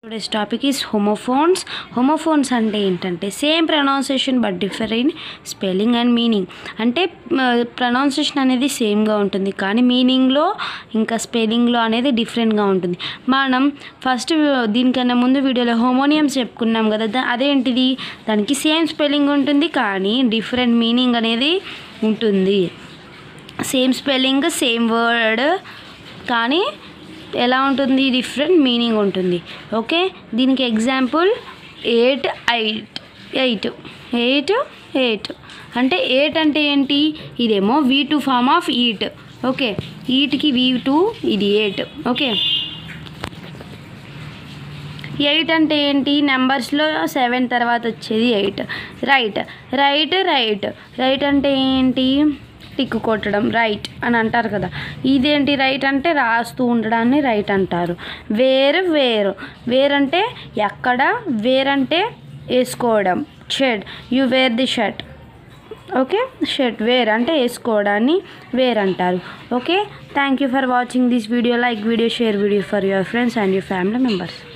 today's topic is homophones homophones అంటే ఏంటంటే same pronunciation but different spelling and meaning అంటే pronunciation అనేది సేమ్గా ఉంటుంది కానీ మీనింగ్లో ఇంకా స్పెల్లింగ్లో అనేది డిఫరెంట్గా ఉంటుంది మనం ఫస్ట్ దీనికన్నా ముందు వీడియోలో హోమోనియమ్స్ చెప్పుకున్నాం కదా దా- అదేంటిది దానికి సేమ్ స్పెల్లింగ్ ఉంటుంది కానీ డిఫరెంట్ మీనింగ్ అనేది ఉంటుంది సేమ్ స్పెల్లింగ్ సేమ్ వర్డ్ కానీ ఎలా ఉంటుంది డిఫరెంట్ మీనింగ్ ఉంటుంది ఓకే దీనికి example ate eight eight eight ate అంటే ఎయిట్ అంటే ఏంటి ఇదేమో V two form of eat okay ఈట్కి వీ టూ ఇది ఎయిట్ ఓకే ఎయిట్ అంటే ఏంటి నెంబర్స్లో సెవెన్ తర్వాత వచ్చేది eight write right right right అంటే ఏంటి టిక్ కొట్టడం రైట్ అని అంటారు కదా ఇదేంటి రైట్ అంటే రాస్తూ ఉండడాన్ని రైట్ అంటారు వేరు వేరు వేరంటే ఎక్కడ వేరంటే వేసుకోవడం shirt you wear the shirt okay shirt wear అంటే వేసుకోవడాన్ని వేర్ అంటారు okay thank you for watching this video like video share video for your friends and your family members